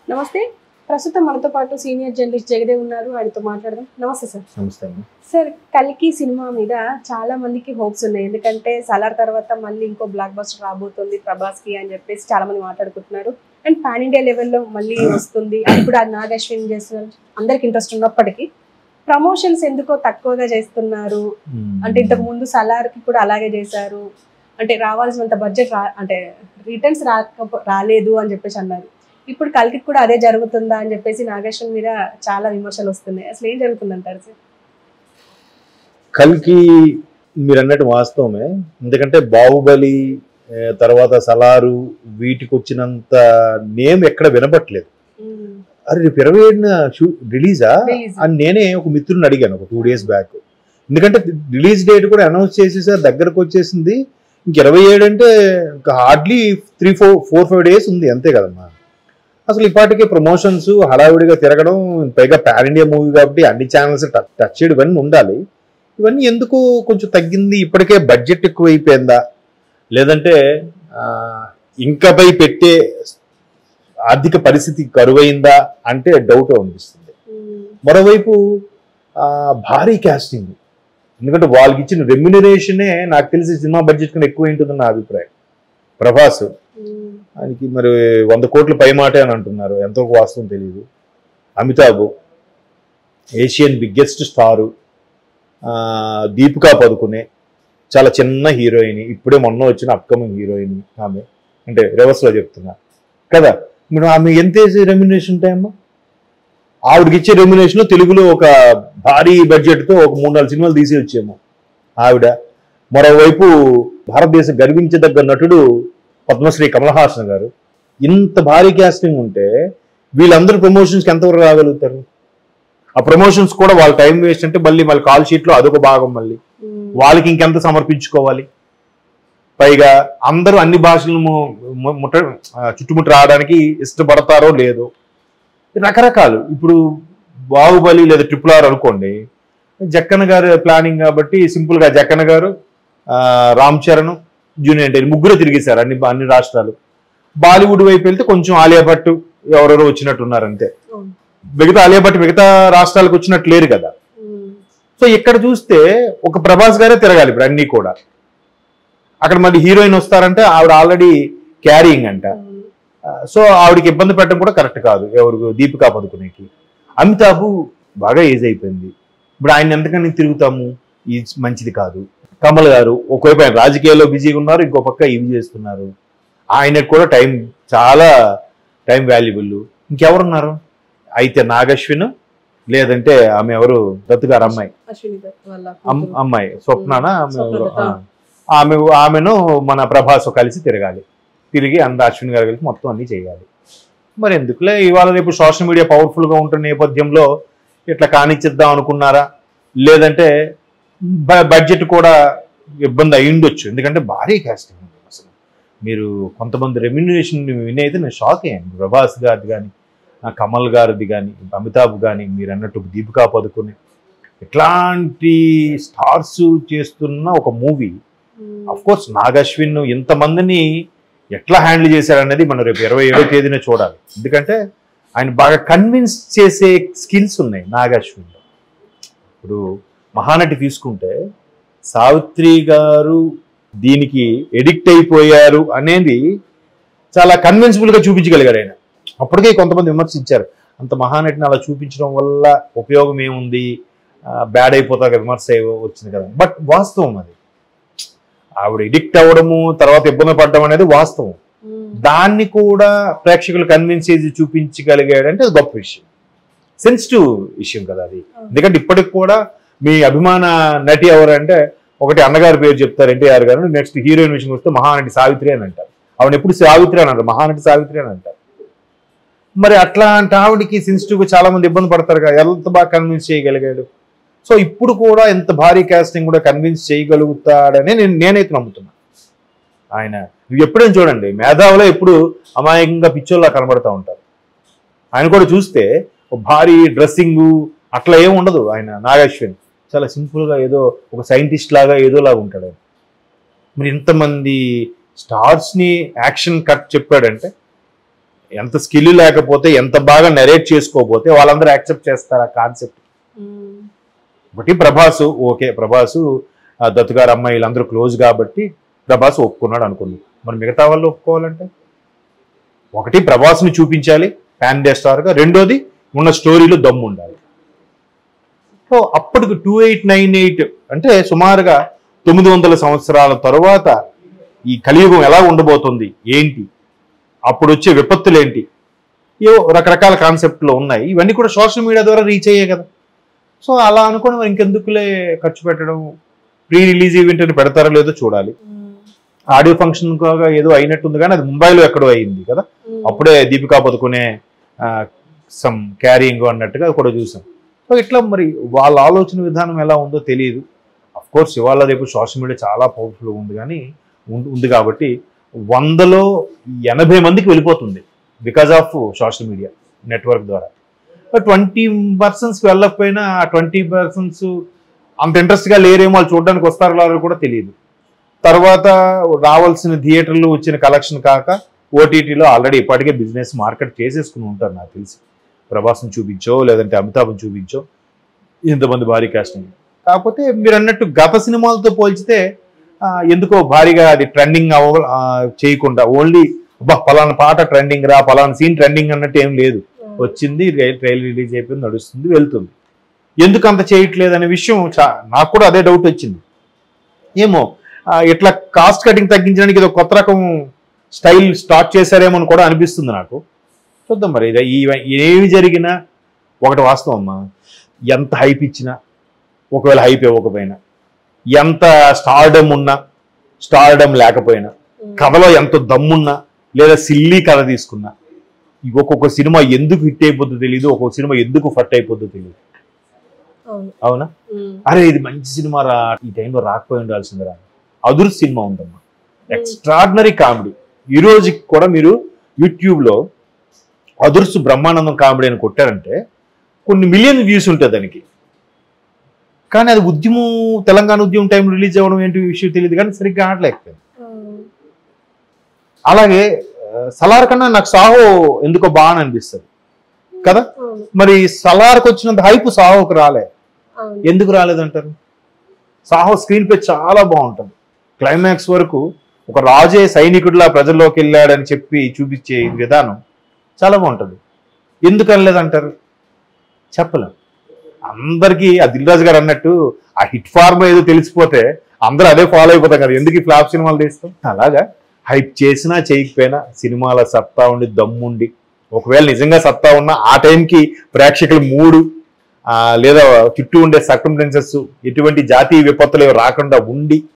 నమస్తే ప్రస్తుతం మనతో పాటు సీనియర్ జర్నలిస్ట్ జగదేవ్ ఉన్నారు ఆయనతో మాట్లాడదాం నమస్తే సార్ నమస్తే అండి సార్ కల్కి సినిమా మీద చాలా మందికి హోప్స్ ఉన్నాయి ఎందుకంటే సలార్ తర్వాత మళ్ళీ ఇంకో బ్లాక్ బస్టర్ రాబోతుంది ప్రభాస్ కి అని చెప్పేసి చాలా మంది మాట్లాడుకుంటున్నారు అండ్ పాన్ ఇండియా లెవెల్లో మళ్ళీ వస్తుంది అది కూడా నాగ్ అశ్విన్ చేస్తున్నారు అందరికి ఇంట్రెస్ట్ ఉన్నప్పటికీ ప్రమోషన్స్ ఎందుకో తక్కువగా చేస్తున్నారు అంటే ఇంతకు ముందు సలార్ కి కూడా అలాగే చేశారు అంటే రావాల్సినంత బడ్జెట్ రా అంటే రిటర్న్స్ రాకపో రాలేదు అని చెప్పేసి అన్నారు ఇప్పుడు కల్కి కూడా అదే జరుగుతుందా అని చెప్పేసి నాగేశ్వర్ మీద చాలా విమర్శలు వస్తున్నాయి అసలు ఏం జరుగుతుందంటారు సార్ కల్కి మీరు అన్నట్టు వాస్తవమే ఎందుకంటే బాహుబలి ఆ, తర్వాత సలారు వీటికి వచ్చినంత నేమ్ ఎక్కడ వినపట్లేదు అరే రేపు ఇరవై ఏడున షూ రిలీజా Release. అని నేనే ఒక మిత్రుని అడిగాను ఒక టూ డేస్ బ్యాక్ ఎందుకంటే రిలీజ్ డేట్ కూడా అనౌన్స్ చేసేసారు దగ్గరకు వచ్చేసింది ఇంక ఇరవై ఏడు అంటే ఇంకా hardly three four four five days ఉంది అంతే కదమ్మా అసలు ఇప్పటికే ప్రమోషన్స్ హడావిడిగా తిరగడం పైగా పాన్ ఇండియా మూవీ కాబట్టి అన్ని ఛానల్స్ టచ్ చేయడం ఇవన్నీ ఉండాలి ఇవన్నీ ఎందుకు కొంచెం తగ్గింది ఇప్పటికే బడ్జెట్ ఎక్కువైపోయిందా లేదంటే ఆ, ఇంకపై పెట్టే ఆర్థిక పరిస్థితి కరువైందా అంటే డౌట్ అనిపిస్తుంది మరోవైపు ఆ, భారీ క్యాస్టింగ్ ఎందుకంటే వాళ్ళకి ఇచ్చిన రెమ్యునరేషనే నాకు తెలిసి సినిమా బడ్జెట్ కన్నా ఎక్కువ ఉంటుందని నా అభిప్రాయం ప్రభాస్ ఆయనకి మరి వంద కోట్ల పై మాటే అని అంటున్నారు ఎంతో వాస్తవం తెలియదు Amitabh Asian biggest star Deepika Padukone చాలా చిన్న హీరోయిన్ ఇప్పుడే మొన్న వచ్చిన అప్కమింగ్ హీరోయిన్ ఆమె అంటే రివర్స్లో చెప్తున్నా కదా ఇప్పుడు ఆమె ఎంత రెమ్యునేషన్ ఉంటాయమ్మా ఆవిడకి ఇచ్చే రెమ్యునేషన్ తెలుగులో ఒక భారీ బడ్జెట్తో ఒక మూడు నాలుగు సినిమాలు తీసి వచ్చేమో ఆవిడ మరోవైపు భారతదేశం గర్వించదగ్గ నటుడు పద్మశ్రీ కమల్ హాసన్ గారు ఇంత భారీ క్యాస్టింగ్ ఉంటే వీళ్ళందరూ ప్రమోషన్స్కి ఎంతవరకు రాగలుగుతారు ఆ ప్రమోషన్స్ కూడా వాళ్ళ టైం వేస్ట్ అంటే మళ్ళీ మళ్ళీ కాల్ షీట్లో అదొక భాగం మళ్ళీ వాళ్ళకి ఇంకెంత సమర్పించుకోవాలి పైగా అందరూ అన్ని భాషలను ము- ము- ముట్ట ఆ, చుట్టుముట్టు రావడానికి ఇష్టపడతారో లేదో రకరకాలు ఇప్పుడు బాహుబలి లేదా ట్రిపుల్ ఆర్ అనుకోండి జక్కన్న గారు ప్లానింగ్ కాబట్టి సింపుల్ గా జక్కన్న గారు ఆ, రామ్ చరణ్ జూనియర్ ఎన్టీఆర్ ముగ్గురు తిరిగేశారు అన్ని అన్ని రాష్ట్రాలు బాలీవుడ్ వైపు వెళ్తే కొంచెం ఆలియా భట్ ఎవరెవరో వచ్చినట్టున్నారు అంతే అవును. మిగతా ఆలియా భట్ మిగతా రాష్ట్రాలకు వచ్చినట్టు లేరు కదా సో ఇక్కడ చూస్తే ఒక ప్రభాస్ గారే తిరగాలి ఇప్పుడు అన్ని కూడా అక్కడ మళ్ళీ హీరోయిన్ వస్తారంటే ఆవిడ ఆల్రెడీ క్యారింగ్ అంట ఆ, సో ఆవిడకి ఇబ్బంది పెట్టడం కూడా కరెక్ట్ కాదు ఎవరు దీపికా పదుకునేకి అమితాబ్ బాగా ఏజ్ అయిపోయింది ఇప్పుడు ఆయన ఎంతకని తిరుగుతాము ఇది మంచిది కాదు కమల్ గారు ఒకవైపు ఆయన రాజకీయాల్లో బిజీగా ఉన్నారు ఇంకో పక్క ఇవి చేస్తున్నారు ఆయనకు కూడా టైం చాలా టైం వాల్యుబుల్ ఇంకెవరున్నారు అయితే నాగశ్విన్ లేదంటే ఆమె ఎవరు దత్తు గారు అమ్మాయి అశ్విని దత్ వాళ్ళ అమ్- కూతురు. అమ్మాయి స్వప్నానా ఆమె స్వప్న ఎవరు? దత్త. ఆ. ఆమె ఆమెను మన ప్రభాస్ కలిసి తిరగాలి తిరిగి అంద అశ్విన్ గారు కలిసి మొత్తం అన్ని చేయాలి మరి ఎందుకులే ఇవాళ రేపు సోషల్ మీడియా పవర్ఫుల్ గా ఉంటున్న నేపథ్యంలో ఇట్లా కానిచ్చిద్దాం అనుకున్నారా లేదంటే బ- బడ్జెట్ కూడా ఇబ్బంది అయి ఉండొచ్చు ఎందుకంటే భారీ కాస్టింగ్ ఉంది అసలు మీరు కొంతమంది రెమ్యునరేషన్ వినైతే నేను షాక్ అయ్యాను ప్రభాస్ గారిది కానీ కమల్ గారిది కానీ అమితాబ్ కానీ మీరు అన్నట్టు దీపికా పదుకొని ఇట్లాంటి స్టార్స్ చేస్తున్న ఒక movie um. Of course Nag Ashwin ఇంతమందిని ఎట్లా హ్యాండిల్ చేశారనేది మనం రేపు ఇరవై ఏడో తేదీన చూడాలి ఎందుకంటే ఆయన బాగా కన్విన్స్ చేసే స్కిల్స్ ఉన్నాయి నాగశ్విన్లో ఇప్పుడు మహానటి తీసుకుంటే సావిత్రి గారు దీనికి ఎడిక్ట్ అయిపోయారు అనేది చాలా కన్విన్సిబుల్ గా చూపించగలిగారు ఆయన అప్పటికే కొంతమంది విమర్శించారు అంత మహానటిని అలా చూపించడం వల్ల ఉపయోగం ఏముంది బ్యాడ్ అయిపోతా విమర్శ ఏవో వచ్చింది కదా బట్ వాస్తవం అది ఆవిడ ఎడిక్ట్ అవ్వడము తర్వాత ఇబ్బంది పడడం అనేది వాస్తవం ఉమ్. దాన్ని కూడా ప్రేక్షకులు కన్విన్స్ చేసి చూపించగలిగాడంటే అది గొప్ప విషయం సెన్సిటివ్ విషయం కదా అది ఎందుకంటే ఇప్పటికి కూడా మీ అభిమాన నటి ఎవరంటే ఒకటి అన్నగారి పేరు చెప్తారు ఎన్టీఆర్ గారు నెక్స్ట్ హీరోయిన్ విషయం వస్తే మహానటి సావిత్రి అని అంటారు ఆవిడ ఎప్పుడు సావిత్రి అని అంటారు మహానటి సావిత్రి అని అంటారు మరి అట్లాంటి ఆవిడకి సెన్సిటివ్ గా చాలా మంది ఇబ్బంది పడతారు కదా ఎంత బాగా కన్విన్స్ చేయగలిగాడు సో ఇప్పుడు కూడా ఎంత భారీ కాస్టింగ్ కూడా కన్విన్స్ చేయగలుగుతాడని నేను నేనైతే నమ్ముతున్నా ఆయన ఇవి ఎప్పుడైనా చూడండి మేధావులో ఎప్పుడు అమాయకంగా పిచ్చోళ్ళ కనబడతా ఉంటారు ఆయన కూడా చూస్తే ఒక భారీ డ్రెస్సింగ్ అట్లా ఏం ఉండదు ఆయన నాగశ్విన్ చాలా సింపుల్ గా ఏదో ఒక సైంటిస్ట్ లాగా ఏదో లాగా ఉంటాడు ఆయన మరి ఇంతమంది స్టార్స్ ని యాక్షన్ కట్ చెప్పాడంటే ఎంత స్కిల్ లేకపోతే ఎంత బాగా నెరేట్ చేసుకోకపోతే వాళ్ళందరూ యాక్సెప్ట్ చేస్తారు ఆ కాన్సెప్ట్ ఉమ్, ఒకటి ప్రభాస్ ఓకే ప్రభాస్ ఆ దత్తుగారు అమ్మాయి వీళ్ళందరూ క్లోజ్ కాబట్టి ప్రభాస్ ఒప్పుకున్నాడు అనుకుంది మరి మిగతా వాళ్ళు ఒప్పుకోవాలంటే ఒకటి ప్రభాస్ని చూపించాలి ప్యాన్ డే స్టార్గా రెండోది ఉన్న స్టోరీలో దమ్ము ఉండాలి సో అప్పటికి టూ ఎయిట్ నైన్ ఎయిట్ అంటే సుమారుగా తొమ్మిది వందల సంవత్సరాల తరువాత ఈ కలియుగం ఎలా ఉండబోతుంది ఏంటి అప్పుడు వచ్చే విపత్తులు ఏంటి ఏవో రకరకాల కాన్సెప్ట్లు ఉన్నాయి ఇవన్నీ కూడా సోషల్ మీడియా ద్వారా రీచ్ అయ్యాయి కదా సో అలా అనుకుని మరి ఇంకెందుకులే ఖర్చు పెట్టడం ప్రీ రిలీజ్ ఈవెంట్ అని పెడతారో లేదో చూడాలి ఉమ్, ఆడియో ఫంక్షన్ ఏదో అయినట్టుంది కానీ అది ముంబైలో ఎక్కడో అయింది కదా ఉమ్. అప్పుడే దీపికా పదుకునే సమ్ క్యారింగ్ అన్నట్టుగా కూడా చూసాం సో ఇట్లా మరి వాళ్ళ ఆలోచన విధానం ఎలా ఉందో తెలియదు అఫ్ కోర్స్ ఇవాళ రేపు సోషల్ మీడియా చాలా పవర్ఫుల్ ఉంది కానీ ఉంది- ఉంది కాబట్టి వందలో ఎనభై మందికి వెళ్ళిపోతుంది because of social media network ద్వారా ట్వంటీ పర్సన్స్కి వెళ్ళకపోయినా ఆ ట్వంటీ పర్సన్స్ అంత ఇంట్రెస్ట్గా లేరేమో వాళ్ళు చూడడానికి వస్తారో లేరో కూడా తెలియదు తర్వాత రావాల్సిన థియేటర్లు వచ్చిన కలెక్షన్ కాక ఓటీటీలో ఆల్రెడీ ఇప్పటికే బిజినెస్ మార్కెట్ చేసేసుకుని ఉంటారు నాకు తెలిసి ప్రభాస్ని చూపించో లేదంటే అమితాబ్ని చూపించో ఇంతమంది భారీ కాస్టింగ్ కాకపోతే మీరు అన్నట్టు గత సినిమాలతో పోల్చితే ఆ, ఎందుకో భారీగా అది ట్రెండింగ్ అవ ఆ, చేయకుండా ఓన్లీ అబ్బా పలానా పాట ట్రెండింగ్ రా పలానా సీన్ ట్రెండింగ్ అన్నట్టు ఏం లేదు వచ్చింది ట్రైలర్ రిలీజ్ అయిపోయింది నడుస్తుంది వెళ్తుంది ఎందుకు అంత చేయట్లేదు అనే విషయం చా- నాకు కూడా అదే డౌట్ వచ్చింది ఏమో ఆ, ఇట్లా కాస్ట్ కటింగ్ తగ్గించడానికి ఇది ఒక కొత్త రకం స్టైల్ స్టార్ట్ చేశారేమో అని కూడా అనిపిస్తుంది నాకు చూద్దాం మరి ఇది ఈ- ఏమి జరిగినా ఒకటి వాస్తవం అమ్మా ఎంత హైప్ ఇచ్చినా ఒకవేళ హైప్ ఇవ్వకపోయినా ఎంత స్టార్డమ్ ఉన్నా స్టార్డమ్ లేకపోయినా ఉమ్. కథలో ఎంత దమ్మున్నా లేదా సిల్లీ కథ తీసుకున్నా ఈ ఒక్కొక్క సినిమా ఎందుకు హిట్ అయిపోద్దో తెలియదు ఒక్కొక్క సినిమా ఎందుకు ఫట్ అయిపోద్దో తెలియదు అవును అవునా ఉమ్, అరే ఇది మంచి సినిమా రా ఈ టైంలో రాకపోయి ఉండాల్సిందిరా అదురు సినిమా ఉందమ్మా ఎక్స్ట్రాడినరీ కామెడీ ఈ రోజుకి కూడా మీరు యూట్యూబ్లో అదుర్సు బ్రహ్మానందం కామెడీ అని కొట్టారంటే కొన్ని మిలియన్ వ్యూస్ ఉంటాయి దానికి కానీ అది ఉద్యమం తెలంగాణ ఉద్యమం టైం రిలీజ్ అవ్వడం ఏంటి విషయం తెలియదు కానీ సరిగ్గా ఆడలేకపోయింది ఉమ్, అలాగే ఆ, సలార్ కన్నా నాకు సాహో ఎందుకో బాగా అనిపిస్తుంది కదా అవును మరి సలార్కి వచ్చినంత హైప్ సాహోకి రాలే అవును ఎందుకు రాలేదంటారు సాహో స్క్రీన్ పే చాలా బాగుంటుంది క్లైమాక్స్ వరకు ఒక రాజే సైనికుడిలా ప్రజల్లోకి వెళ్ళాడని చెప్పి చూపించే ఈ విధానం చాలా బాగుంటుంది ఎందుకు అనలేదంటారు చెప్పలేం అందరికీ ఆ దిల్ రాజు గారు అన్నట్టు ఆ హిట్ ఫార్మ్ ఏదో తెలిసిపోతే అందరూ అదే ఫాలో అయిపోతాం కదా ఎందుకు ఈ ఫ్లాప్ సినిమాలు తీస్తాం అలాగా హైప్ చేసినా చేయకపోయినా సినిమాల సత్తా ఉండి దమ్ముండి ఒకవేళ నిజంగా సత్తా ఉన్నా ఆ టైంకి ప్రేక్షకులు మూడు ఆ, లేదా చుట్టూ ఉండే సర్కంటెన్సెస్ ఎటువంటి జాతీయ విపత్తులు ఏవి రాకుండా ఉండి